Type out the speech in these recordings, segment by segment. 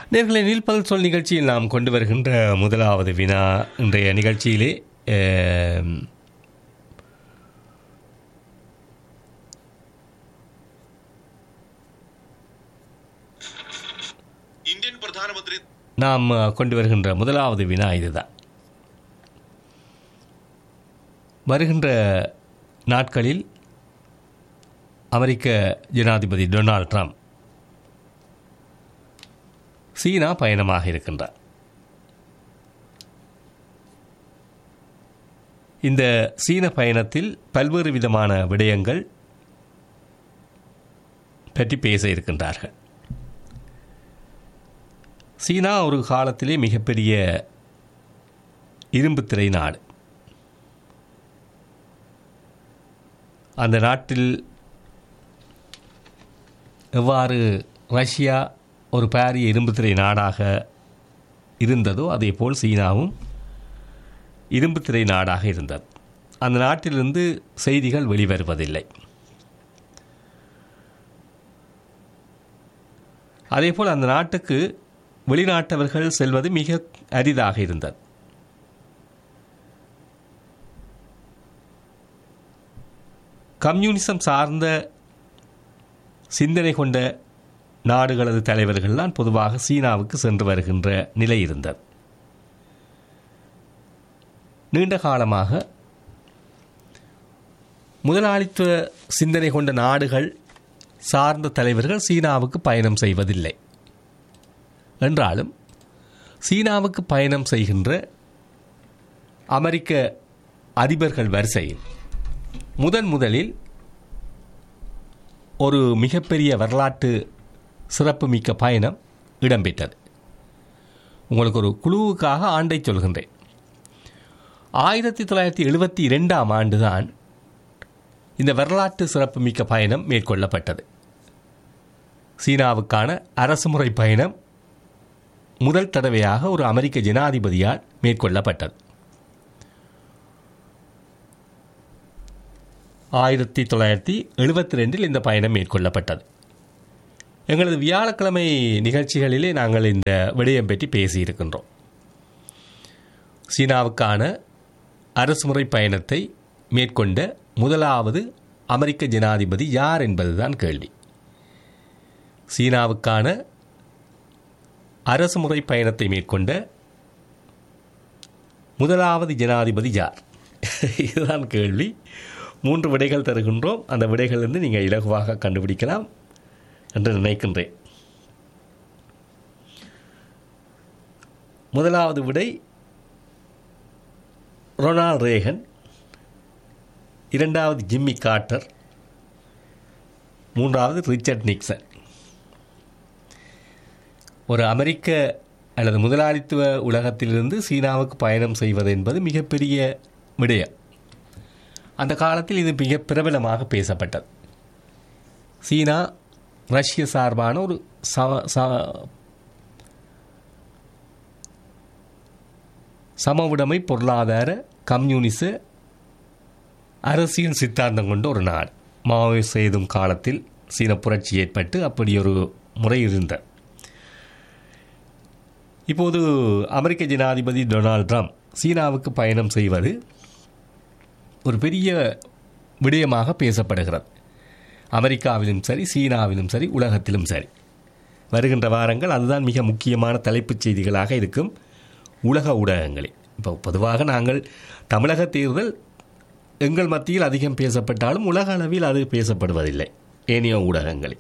நேர்களை நீல்பல் சொல் நிகழ்ச்சியில் நாம் கொண்டு வருகின்ற முதலாவது வினா இன்றைய நிகழ்ச்சியிலே ஆம், ഇന്ത്യൻ പ്രധാനമന്ത്രി நாம் அஹ், கொண்டு வருகின்ற முதலாவது வினா இதுதான் வருகின்ற நாட்களில் அமெரிக்க ஜனாதிபதி டொனால்ட் ட்ரம்ப் சீனா பயணமாக இருக்கின்றார் இந்த சீன பயணத்தில் பல்வேறு விதமான விடயங்கள் பற்றி பேச இருக்கின்றார்கள் சீனா ஒரு காலத்திலே மிகப்பெரிய இரும்புத் திரை நாடு அந்த நாட்டில் எவ்வாறு ரஷ்யா ஒரு பாரிய இரும்புத்திரை நாடாக இருந்ததோ அதேபோல் சீனாவும் இரும்புத்திரை நாடாக இருந்தது அந்த நாட்டிலிருந்து செய்திகள் வெளிவருவதில்லை அதேபோல் அந்த நாட்டுக்கு வெளிநாட்டவர்கள் செல்வது மிக அரிதாக இருந்தது கம்யூனிசம் சார்ந்த சிந்தனை கொண்ட நாடுகளது தலைவர்கள்தான் பொதுவாக சீனாவுக்கு சென்று வருகின்ற நிலை இருந்தது நீண்ட காலமாக முதலாளித்துவ சிந்தனை கொண்ட நாடுகள் சார்ந்த தலைவர்கள் சீனாவுக்கு பயணம் செய்வதில்லை என்றாலும் சீனாவுக்கு பயணம் செய்கின்ற அமெரிக்க அதிபர்கள் வரிசையில் முதன் முதலில் ஒரு மிகப்பெரிய வரலாற்று சிறப்புமிக்க பயணம் இடம்பெற்றது உங்களுக்கு ஒரு குழுவுக்காக ஆண்டை சொல்கின்றேன் ஆயிரத்தி தொள்ளாயிரத்தி எழுபத்தி இரண்டாம் ஆண்டுதான் இந்த வரலாற்று சிறப்புமிக்க பயணம் மேற்கொள்ளப்பட்டது சீனாவுக்கான அரசுமுறை பயணம் முதல் தடவையாக ஒரு அமெரிக்க ஜனாதிபதியால் மேற்கொள்ளப்பட்டது ஆயிரத்தி தொள்ளாயிரத்தி எழுபத்தி ரெண்டில் இந்த பயணம் மேற்கொள்ளப்பட்டது எங்களது வியாழக்கிழமை நிகழ்ச்சிகளிலே நாங்கள் இந்த விடயம் பற்றி பேசியிருக்கின்றோம் சீனாவுக்கான அரசுமுறை பயணத்தை மேற்கொண்ட முதலாவது அமெரிக்க ஜனாதிபதி யார் என்பதுதான் கேள்வி சீனாவுக்கான அரசுமுறை பயணத்தை மேற்கொண்ட முதலாவது ஜனாதிபதி யார் இதுதான் கேள்வி மூன்று விடைகள் தருகின்றோம் அந்த விடைகளிலிருந்து நீங்கள் இலகுவாக கண்டுபிடிக்கலாம் என்று நினைக்கின்றேன் முதலாவது விடை ரொனால்ட் ரேகன் இரண்டாவது ஜிம்மி கார்ட்டர் மூன்றாவது ரிச்சர்ட் நிக்சன் ஒரு அமெரிக்க அல்லது முதலாளித்துவ உலகத்திலிருந்து சீனாவுக்கு பயணம் செய்வது என்பது மிகப்பெரிய விடயம் அந்த காலத்தில் இது மிக பிரபலமாக பேசப்பட்டது சீனா ரஷ்ய சார்பான ஒரு சம ச- சமவுடைமை பொருளாதார கம்யூனிச அரசியல் சித்தாந்தம் கொண்ட ஒரு நாடு மாவை செய்தும் காலத்தில் சீன புரட்சி ஏற்பட்டு அப்படி ஒரு முறை இருந்தது இப்போது அமெரிக்க ஜனாதிபதி டொனால்ட் ட்ரம்ப் சீனாவுக்கு பயணம் செய்வது ஒரு பெரிய விடயமாக பேசப்படுகிறது அமெரிக்காவிலும் சரி சீனாவிலும் சரி உலகத்திலும் சரி வருகின்ற வாரங்கள் அதுதான் மிக முக்கியமான தலைப்புச் செய்திகளாக இருக்கும் உலக ஊடகங்களில் இப்போ பொதுவாக நாங்கள் தமிழக தேர்தல் எங்கள் மத்தியில் அதிகம் பேசப்பட்டாலும் உலக அளவில் அது பேசப்படுவதில்லை ஏனைய ஊடகங்களில்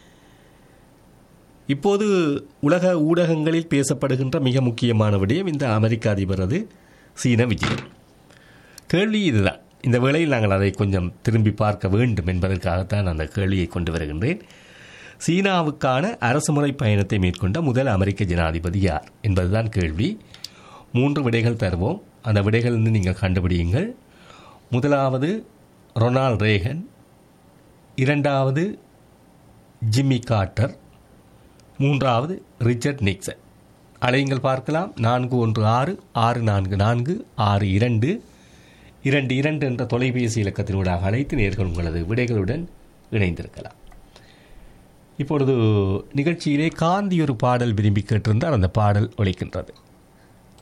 இப்போது உலக ஊடகங்களில் பேசப்படுகின்ற மிக முக்கியமான விடயம் இந்த அமெரிக்க அதிபரது சீன விஜயம் கேள்வி இதுதான் இந்த வேளையில் நாங்கள் அதை கொஞ்சம் திரும்பி பார்க்க வேண்டும் என்பதற்காகத்தான் அந்த கேள்வியை கொண்டு வருகின்றேன் சீனாவுக்கான அரசுமுறை பயணத்தை மேற்கொண்ட முதல் அமெரிக்க ஜனாதிபதி யார் என்பதுதான் கேள்வி மூன்று விடைகள் தருவோம் அந்த விடைகளிலிருந்து நீங்கள் கண்டுபிடியுங்கள் முதலாவது ரொனால்ட் ரேகன் இரண்டாவது ஜிம்மி கார்ட்டர் மூன்றாவது ரிச்சர்ட் நிக்சன் அலையுங்கள் பார்க்கலாம் நான்கு ஒன்று ஆறு ஆறு நான்கு நான்கு ஆறு இரண்டு இரண்டு இரண்டு என்ற தொலைபேசி இலக்கத்தினூடாக அழைத்து நேர்கள் உங்களது விடைகளுடன் இணைந்திருக்கலாம் இப்பொழுது நிகழ்ச்சியிலே காந்தி ஒரு பாடல் விரும்பி கேட்டிருந்தால் அந்த பாடல் ஒலிக்கின்றது